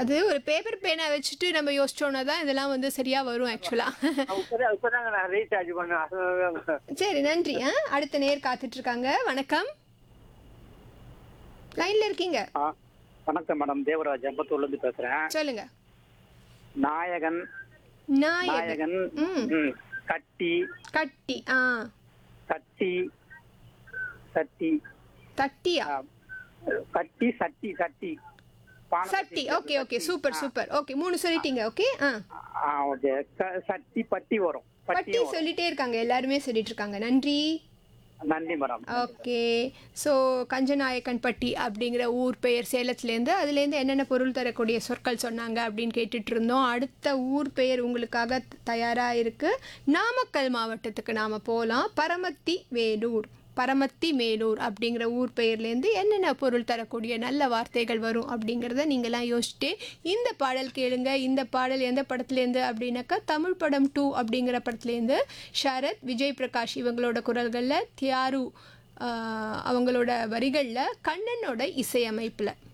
அது ஒரு பேப்பர் பேனா வச்சுட்டு நம்ம யோசிச்சோன்னா தான் இதெல்லாம் வந்து சரியா வரும் ஆக்சுவலா இப்பதான் இப்பதாங்க நான் ரீசார்ஜ் பண்ணேன் சரி நன்றி ஆ அடுத்த நேர் காத்துட்டு இருக்காங்க வணக்கம் லைன்ல இருக்கீங்க ஆ, வணக்கம் மேடம் தேவராஜ் அம்பத்தூர்ல இருந்து பேசுறேன் சொல்லுங்க நாயகன் நாயகன் நாயகன் ம். ம், கட்டி கட்டி ஆ சட்டி சட்டி தட்டியா ஆ, கட்டி சட்டி சட்டி பானை சட்டி okay okay super super okay மூணு சொல்லிட்டீங்க ஓகே ஆ ஆ ஓகே க- சட்டி பட்டி வரும் பட்டி பட்டி வரும் சொல்லிட்டே இருக்காங்க எல்லாருமே சொல்லிட்டு இருக்காங்க நன்றி நன்றி மேடம் ஓகே ஸோ கஞ்சநாயக்கன்பட்டி அப்படிங்கிற ஊர் பெயர் சேலத்துலேருந்து அதுலேருந்து என்னென்ன பொருள் தரக்கூடிய சொற்கள் சொன்னாங்க அப்படின்னு கேட்டுட்டு இருந்தோம் அடுத்த ஊர் பெயர் உங்களுக்காக தயாராக இருக்குது நாமக்கல் மாவட்டத்துக்கு நாம் போகலாம் பரமத்தி வேலூர் பரமத்தி மேலூர் அப்படிங்கிற ஊர் பெயர்லேருந்து என்னென்ன பொருள் தரக்கூடிய நல்ல வார்த்தைகள் வரும் அப்படிங்கிறத நீங்களாம் யோசிச்சுட்டு இந்த பாடல் கேளுங்க இந்த பாடல் எந்த படத்துலேருந்து அப்படின்னாக்கா தமிழ் படம் டூ அப்படிங்கிற படத்துலேருந்து ஷரத் விஜய் பிரகாஷ் இவங்களோட குரல்களில் தியாரு ஆஹ், அவங்களோட வரிகளில் கண்ணனோட இசையமைப்பில்